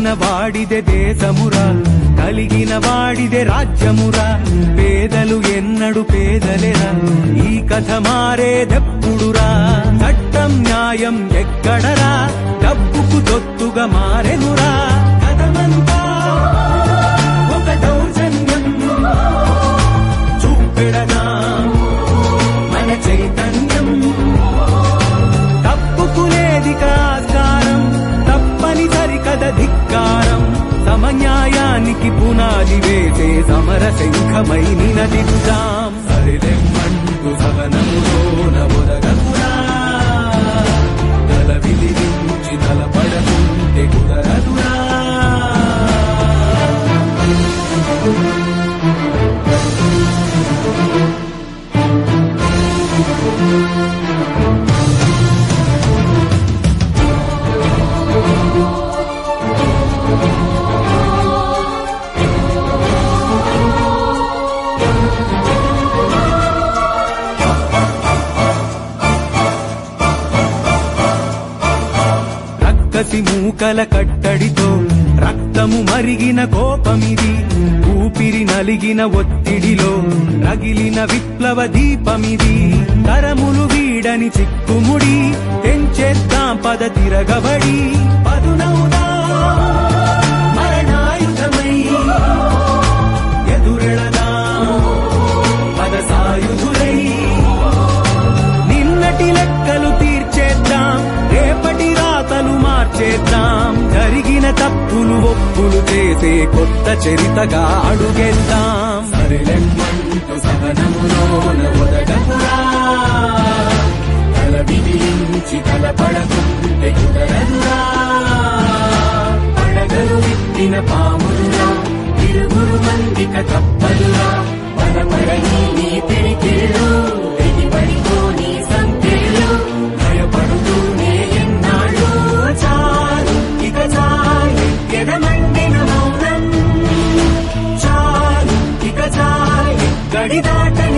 వాడిదే దేశమురా కలిగిన వాడిదే రాజ్యమురా పేదలు ఎన్నడు పేదలేరా ఈ కథ మారేదెప్పుడురా చట్టం న్యాయం ఎక్కడరా డబ్బుకు తొత్తుగా మారెనురా కథమంతా ఒక దౌర్జన్యం చూపెడనా మన చైతన్యం తప్పుకునేది కాస్కారం తప్పనిసరి కథ ధిక్కారం సమన్యాయానికి పునాది వేసే సమర శంఖమై నినదిద్దాం సరిలెమ్మంటూ సవనములోన ఒదగకురా తల విదిలించి తలపడకుంటే కుదరదురా రక్కసి మూకల కట్టడితో రక్తము మరిగిన కోపమిది ఊపిరి నలిగిన ఒత్తిడిలో రగిలిన విప్లవ దీపమిది తరములు వీడని చిక్కుముడి తెంచేద్దాం పద తిరగబడి పదునవుదా మరణాయుధమై ఎదురెళదాం పద సాయుధులై నిన్నటి లెక్కలు తీర్చేద్దాం రేపటి రాతలు మార్చేద్దాం జరిగిన తప్పులు ఒప్పులు చేసే కొత్త చరితగా అడుగేద్దాం సరిలెమ్మంటూ సహనములోన ఒదగకురా తల విదిలించి తలపడకుంటే కుదరదురా పడగలు విప్పిన పాములురా ఇరుగురు మందిక తప్పదురా బలపడని నీ పిడికిళ్ళు తెగిపడిపోని సంఖ్యలు భయపడుతూనే ఎన్నాళ్ళు చాలు ఇక చాలు ఎదమండిన మౌనం చాలు ఇక చాలు గడి దాట